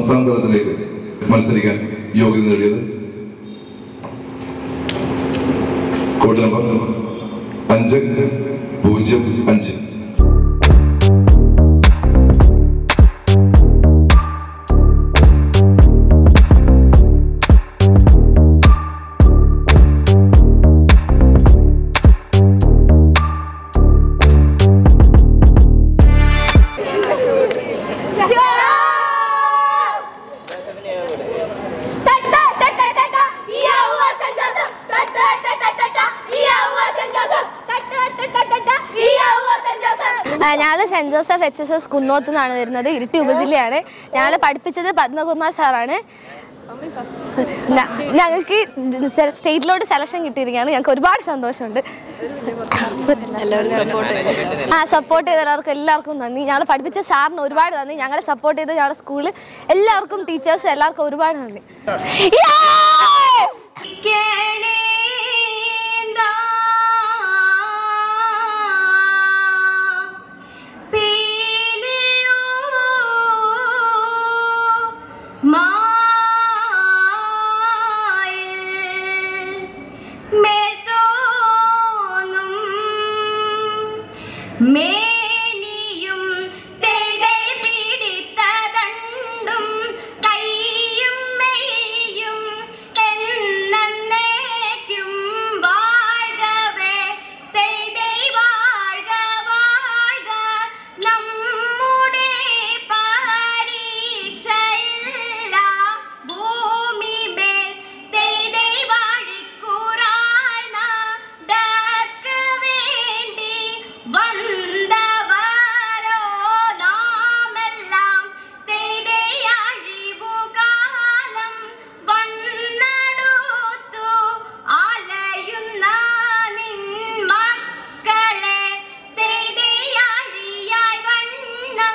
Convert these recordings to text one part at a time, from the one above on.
സംസ്ഥാന തലത്തിലേക്ക് മത്സരിക്കാൻ യോഗ്യത നേടിയത് കോഡ് നമ്പർ അഞ്ച് പൂജ്യം അഞ്ച് ഞങ്ങൾ Saint Joseph H S S Kunnoth നിന്നാണ് വരുന്നത് ഇരിട്ടി ഉപജില്ലയാണ് ഞങ്ങൾ പഠിപ്പിച്ചത് പത്മകുമാർ സാറാണ് ഞ- ഞങ്ങൾക്ക് സ്റ്റേറ്റിലോട്ട് സെലക്ഷൻ കിട്ടിയിരിക്കുകയാണ് ഞങ്ങൾക്ക് ഒരുപാട് സന്തോഷമുണ്ട് ആ സപ്പോർട്ട് ചെയ്ത എല്ലാവർക്കും എല്ലാവർക്കും നന്ദി ഞങ്ങൾ പഠിപ്പിച്ച സാറിന് ഒരുപാട് നന്ദി ഞങ്ങളെ സപ്പോർട്ട് ചെയ്ത ഞങ്ങളുടെ സ്കൂളിൽ എല്ലാവർക്കും ടീച്ചേഴ്സ് എല്ലാവർക്കും ഒരുപാട് നന്ദി മേനിയും തേടേ പിടിത്തതണ്ടും കൈയും മെയ്യും എന്നേക്കും വാഴവേ തേടേ വാഴ്ക വാഴ്ക നമ്മുടെ പരീക്ഷയെല്ലാം ഭൂമിമേൽ തേടേ വാഴിക്കുറായി നടക്ക് വേണ്ടി വന്നവരോ നാമെല്ലാം തേടേ അഴിവുകാലം വന്നടുത്തു അലയുന്ന നിൻ മക്കളെ തേടേ അഴിയായി വണ്ണം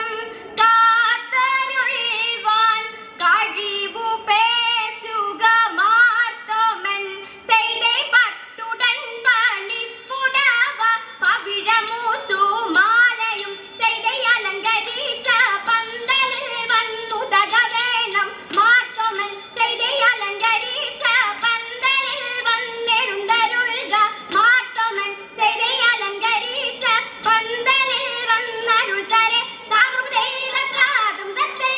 കാത്തരുൾവാൻ കഴിവു പേശുക മാർത്തോമൻ തേടേ പട്ടുടൻ പണിപ്പുടവ പവിഴമൂത്തു മാലയും തേടേ അലങ്കരിച്ച പന്തലിൽ വന്നുതക വേണം മാർത്തോമൻ തേടേ അലങ്കരിച്ച പന്തലിൽ വന്നെഴുന്തരുൾക മാർത്തോമൻ തേടേ അലങ്കരിച്ച പന്തലിൽ വന്നരുൾ തരെ താങ്ങുക ദൈവത്താകും തത്തേ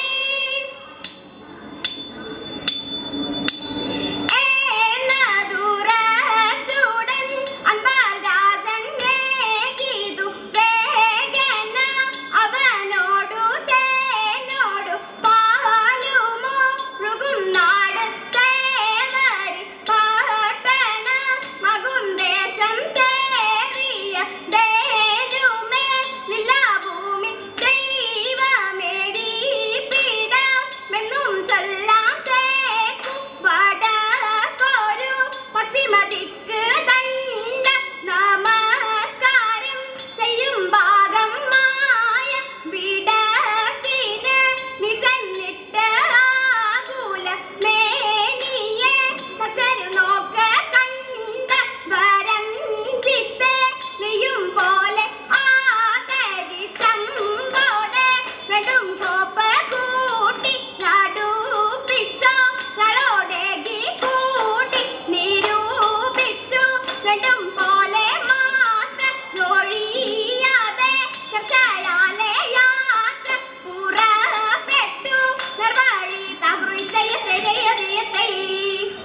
ഏനദുരചുടൻ അൻപാൽ രാജൻ വേഗിതു വേഗന അവനോടു തേനോടു പാലുമോ ഴുകും നാട് തേവരി പട്ടണ മകും ദേശം തേറിയ ദേനുമേ നിലാഭൂമി ദൈവമേരീപ്പിടാമെന്നും ചൊല്ലാം തേക്കു വടക്കൊരു പക്ഷിമതിക്ക് ദണ്ഡ നമസ്കാരം ചെയ്യും ഭാഗം മായ വിടത്തിന് നിജന്നിട്ട് ആകുല മേനിയെ സച്ചരു നോക്ക കണ്ട വരം ചിത്തെ നെയ്യും പോലെ ആകരി ചമ്പോടെ നെടും കോപ്പ കൂട്ടി നടുപ്പിച്ചോ കളോടേകി കൂട്ടി നിരൂപിച്ചു നെടും പോലെ മാത്രം ഒഴിയാതെ ചർച്ചയാലെ യാത്ര പുറപ്പെട്ടു നിർവഴി തകൃതയെ